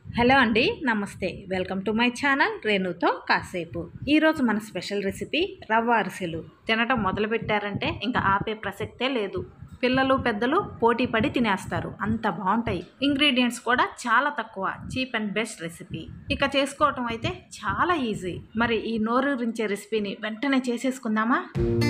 hello అండి నమస్తే welcome to my channel రేణుతో కాసేపు ఈరోజు మన స్పెషల్ రెసిపీ రవ్వ అరిసెలు తినటం మొదలు పెట్టారంటే ఇంకా ఆపే ప్రసక్తే లేదు పిల్లలు పెద్దలు పోటీ పడి తినేస్తారు అంత బాగుంటాయి ఇంగ్రీడియంట్స్ కూడా చాలా తక్కువ చీప్ అండ్ బెస్ట్ రెసిపీ ఇక చేసుకోవటం అయితే చాలా ఈజీ మరి ఈ నోరూరించే రెసిపీని వెంటనే చేసేసుకుందామా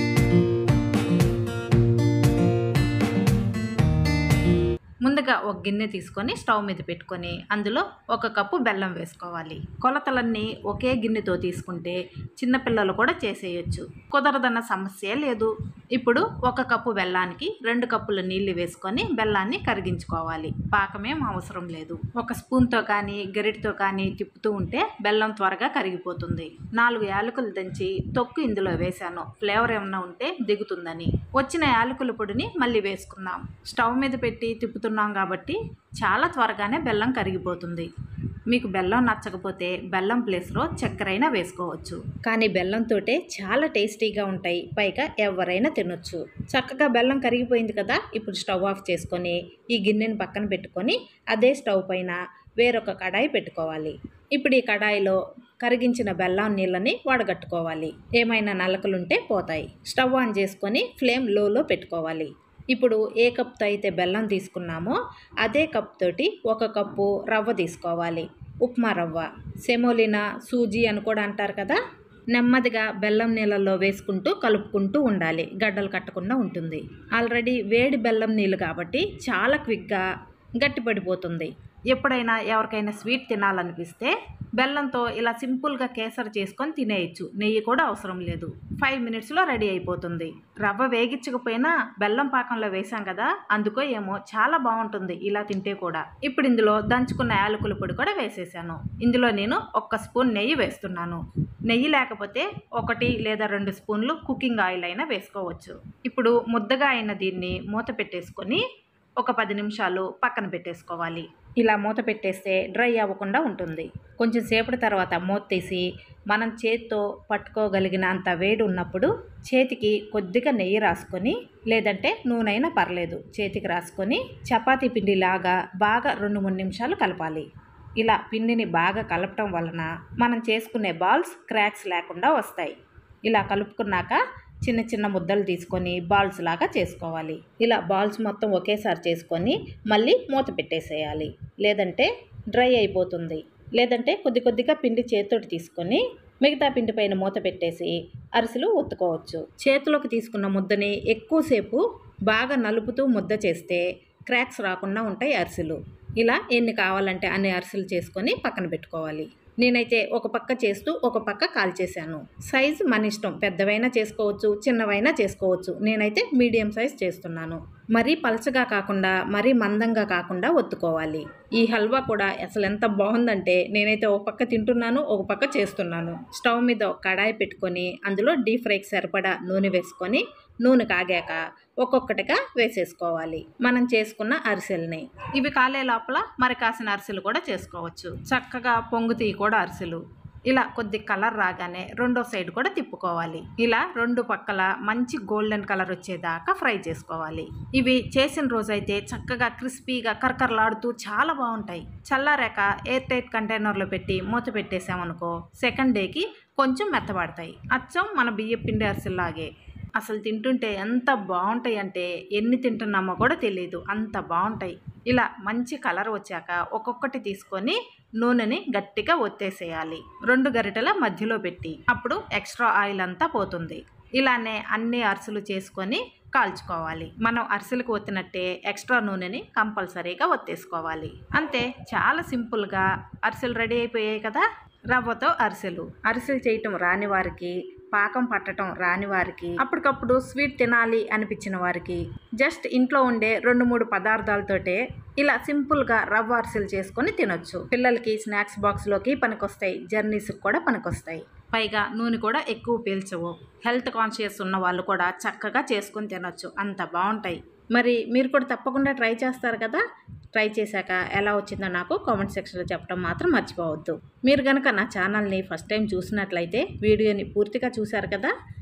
ముందుగా ఒక గిన్నె తీసుకొని స్టవ్ మీద పెట్టుకొని అందులో ఒక కప్పు బెల్లం వేసుకోవాలి కొలతలన్నీ ఒకే గిన్నెతో తీసుకుంటే చిన్నపిల్లలు కూడా చేసేయచ్చు కుదరదన్న సమస్య లేదు ఇప్పుడు ఒక కప్పు బెల్లానికి రెండు కప్పుల నీళ్లు వేసుకొని బెల్లాన్ని కరిగించుకోవాలి పాకమేం అవసరం లేదు ఒక స్పూన్తో కానీ గరిటితో కానీ తిప్పుతూ ఉంటే బెల్లం త్వరగా కరిగిపోతుంది నాలుగు యాలకులు దంచి తొక్కు ఇందులో వేశాను ఫ్లేవర్ ఏమన్నా ఉంటే దిగుతుందని వచ్చిన యాలకుల పొడిని మళ్ళీ వేసుకుందాం స్టవ్ మీద పెట్టి తిప్పుతున్నాం కాబట్టి చాలా త్వరగానే బెల్లం కరిగిపోతుంది మీకు బెల్లం నచ్చకపోతే బెల్లం ప్లేస్లో చక్కెరైనా వేసుకోవచ్చు కానీ బెల్లంతోటే చాలా టేస్టీగా ఉంటాయి పైగా ఎవరైనా తినొచ్చు చక్కగా బెల్లం కరిగిపోయింది కదా ఇప్పుడు స్టవ్ ఆఫ్ చేసుకొని ఈ గిన్నెని పక్కన పెట్టుకొని అదే స్టవ్ పైన వేరొక కడాయి పెట్టుకోవాలి ఇప్పుడు ఈ కడాయిలో కరిగించిన బెల్లం నీళ్ళని వడగట్టుకోవాలి ఏమైనా నలకలుంటే పోతాయి స్టవ్ ఆన్ చేసుకొని ఫ్లేమ్ లోలో పెట్టుకోవాలి ఇప్పుడు ఏ కప్తో అయితే బెల్లం తీసుకున్నామో అదే కప్ తోటి ఒక కప్పు రవ్వ తీసుకోవాలి ఉప్మా రవ్వ సెమోలినా సూజీ అని కూడా అంటారు కదా నెమ్మదిగా బెల్లం నీళ్ళల్లో వేసుకుంటూ కలుపుకుంటూ ఉండాలి గడ్డలు కట్టకుండా ఉంటుంది ఆల్రెడీ వేడి బెల్లం నీళ్ళు కాబట్టి చాలా క్విక్గా గట్టిపడిపోతుంది ఎప్పుడైనా ఎవరికైనా స్వీట్ తినాలనిపిస్తే బెల్లంతో ఇలా సింపుల్గా కేసరి చేసుకొని తినేయచ్చు నెయ్యి కూడా అవసరం లేదు ఫైవ్ మినిట్స్లో రెడీ అయిపోతుంది రవ్వ వేగించకపోయినా బెల్లం పాకంలో వేసాం కదా అందుకో ఏమో చాలా బాగుంటుంది ఇలా తింటే కూడా ఇప్పుడు ఇందులో దంచుకున్న యాలకుల పొడి కూడా వేసేసాను ఇందులో నేను ఒక్క స్పూన్ నెయ్యి వేస్తున్నాను నెయ్యి లేకపోతే ఒకటి లేదా రెండు స్పూన్లు కుకింగ్ ఆయిల్ అయినా వేసుకోవచ్చు ఇప్పుడు ముద్దగా అయిన దీన్ని మూత పెట్టేసుకొని ఒక పది నిమిషాలు పక్కన పెట్టేసుకోవాలి ఇలా మూత పెట్టేస్తే డ్రై అవ్వకుండా ఉంటుంది కొంచెం సేపటి తర్వాత మూత తీసి మనం చేత్తో పట్టుకోగలిగిన అంత వేడి ఉన్నప్పుడు చేతికి కొద్దిగా నెయ్యి రాసుకొని లేదంటే నూనెైనా పర్లేదు చేతికి రాసుకొని చపాతీ పిండిలాగా బాగా రెండు మూడు నిమిషాలు కలపాలి ఇలా పిండిని బాగా కలపటం వలన మనం చేసుకునే బాల్స్ క్రాక్స్ లేకుండా వస్తాయి ఇలా కలుపుకున్నాక చిన్న చిన్న ముద్దలు తీసుకొని బాల్స్ లాగా చేసుకోవాలి ఇలా బాల్స్ మొత్తం ఒకేసారి చేసుకొని మళ్ళీ మూత పెట్టేసేయాలి లేదంటే డ్రై అయిపోతుంది లేదంటే కొద్ది కొద్దిగా పిండి చేతితోటి తీసుకొని మిగతా పిండి పైన మూత పెట్టేసి అరిసెలు ఒత్తుకోవచ్చు చేతిలోకి తీసుకున్న ముద్దని ఎక్కువసేపు బాగా నలుపుతూ ముద్ద చేస్తే క్రాక్స్ రాకుండా ఉంటాయి అరిసెలు ఇలా ఎన్ని కావాలంటే అన్ని అరిసెలు చేసుకొని పక్కన పెట్టుకోవాలి నేనైతే ఒక పక్క చేస్తూ ఒక పక్క కాల్చేశాను సైజు మన ఇష్టం పెద్దవైనా చేసుకోవచ్చు చిన్నవైనా చేసుకోవచ్చు నేనైతే మీడియం సైజ్ చేస్తున్నాను మరీ పలచగా కాకుండా మరీ మందంగా కాకుండా ఒత్తుకోవాలి ఈ హల్వా కూడా అసలు ఎంత బాగుందంటే నేనైతే ఒక పక్క తింటున్నాను ఒక పక్క చేస్తున్నాను స్టవ్ మీద ఒక కడాయి పెట్టుకొని అందులో డీప్ ఫ్రైకి సరిపడా నూనె వేసుకొని నూనె కాగాక ఒక్కొక్కటిగా వేసేసుకోవాలి మనం చేసుకున్న అరిసెల్ని ఇవి కాలే లోపల మరి కాసిన అరిసెలు కూడా చేసుకోవచ్చు చక్కగా పొంగుతీ కూడా అరిసెలు ఇలా కొద్ది కలర్ రాగానే రెండో సైడ్ కూడా తిప్పుకోవాలి ఇలా రెండు పక్కల మంచి గోల్డెన్ కలర్ వచ్చేదాకా ఫ్రై చేసుకోవాలి ఇవి చేసిన రోజైతే చక్కగా క్రిస్పీగా కరకరలాడుతూ చాలా బాగుంటాయి చల్లారాక ఎయిర్ టైట్ కంటైనర్లో పెట్టి మూత పెట్టేసామనుకో సెకండ్ డేకి కొంచెం మెత్తబడతాయి అచ్చం మన బియ్య పిండి అరిసెల్లాగే అసలు తింటుంటే ఎంత బాగుంటాయి అంటే ఎన్ని తింటున్నామో కూడా తెలియదు అంత బాగుంటాయి ఇలా మంచి కలర్ వచ్చాక ఒక్కొక్కటి తీసుకొని నూనెని గట్టిగా ఒత్తేసేయాలి రెండు గరిటెల మధ్యలో పెట్టి అప్పుడు ఎక్స్ట్రా ఆయిల్ అంతా పోతుంది ఇలానే అన్ని అరిసెలు చేసుకొని కాల్చుకోవాలి మనం అరిసెలకు ఒత్తినట్టే ఎక్స్ట్రా నూనెని కంపల్సరీగా ఒత్తేసుకోవాలి అంతే చాలా సింపుల్గా అరిసెలు రెడీ అయిపోయాయి కదా రవ్వతో అరిసెలు అరిసెలు చేయటం రాని వారికి పాకం పట్టడం రాని వారికి అప్పటికప్పుడు స్వీట్ తినాలి అనిపించిన వారికి జస్ట్ ఇంట్లో ఉండే రెండు మూడు పదార్థాలతోటే ఇలా సింపుల్గా రవ్వ అరిసెలు చేసుకొని తినొచ్చు పిల్లలకి స్నాక్స్ బాక్స్లోకి పనికొస్తాయి జర్నీస్కి కూడా పనికొస్తాయి పైగా నూనె కూడా ఎక్కువ పీల్చవు హెల్త్ కాన్షియస్ ఉన్న వాళ్ళు కూడా చక్కగా చేసుకొని తినొచ్చు అంత బాగుంటాయి మరి మీరు కూడా తప్పకుండా ట్రై చేస్తారు కదా ట్రై చేశాక ఎలా వచ్చిందో నాకు కామెంట్ సెక్షన్లో చెప్పడం మాత్రం మర్చిపోవద్దు మీరు కనుక నా ఛానల్ని ఫస్ట్ టైం చూసినట్లయితే వీడియోని పూర్తిగా చూశారు కదా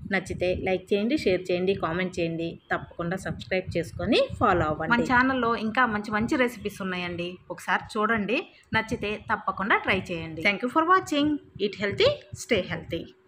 నచ్చితే లైక్ చేయండి షేర్ చేయండి కామెంట్ చేయండి తప్పకుండా సబ్స్క్రైబ్ చేసుకొని ఫాలో అవ్వండి మన ఛానల్లో ఇంకా మంచి మంచి రెసిపీస్ ఉన్నాయండి ఒకసారి చూడండి నచ్చితే తప్పకుండా ట్రై చేయండి thank you for watching eat healthy stay healthy